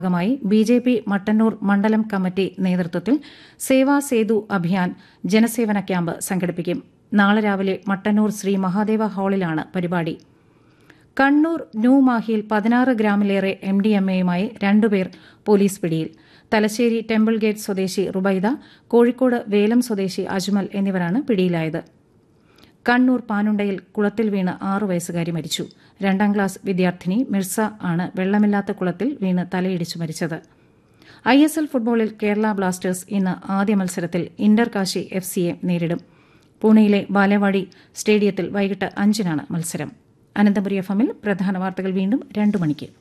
ഭാഗമായി B J P Mattannur മണ്ഡലം committee നേതൃത്വത്തിൽ സേവാ സേതു അഭിയാൻ ജനസേവന ക്യാമ്പ് സംഘടിപ്പിക്കും നാളെ രാവിലെ മട്ടന്നൂർ ശ്രീ മഹാദേവ ഹാളിലാണ് പരിപാടി കണ്ണൂർ ന്യൂ മാഹിയിൽ പതിനാറ് ഗ്രാമിലേറെ എം ഡി എം എയുമായി രണ്ടുപേർ പോലീസ് പിടിയിൽ തലശ്ശേരി ടെമ്പിൾ ഗേറ്റ് സ്വദേശി റുബൈദ കോഴിക്കോട് വേലം സ്വദേശി അജ്മൽ എന്നിവരാണ് പിടിയിലായത് കണ്ണൂർ പാനുണ്ടയിൽ കുളത്തിൽ വീണ് ആറു വയസ്സുകാരി മരിച്ചു രണ്ടാം ക്ലാസ് വിദ്യാർത്ഥിനി മിർസ ആണ് വെള്ളമില്ലാത്ത കുളത്തിൽ വീണ് തലയിടിച്ചു മരിച്ചത് ഐ എസ് എൽ ഫുട്ബോളിൽ കേരള ബ്ലാസ്റ്റേഴ്സ് ഇന്ന് ആദ്യ മത്സരത്തിൽ ഇന്റർ കാശി എഫ് സിയെ നേരിടും പൂനെയിലെ ബാലവാടി സ്റ്റേഡിയത്തിൽ വൈകിട്ട് അഞ്ചിനാണ് മത്സരം അനന്തപുരി എഫ് എമ്മിൽ പ്രധാന വാർത്തകൾ വീണ്ടും രണ്ടു മണിക്ക്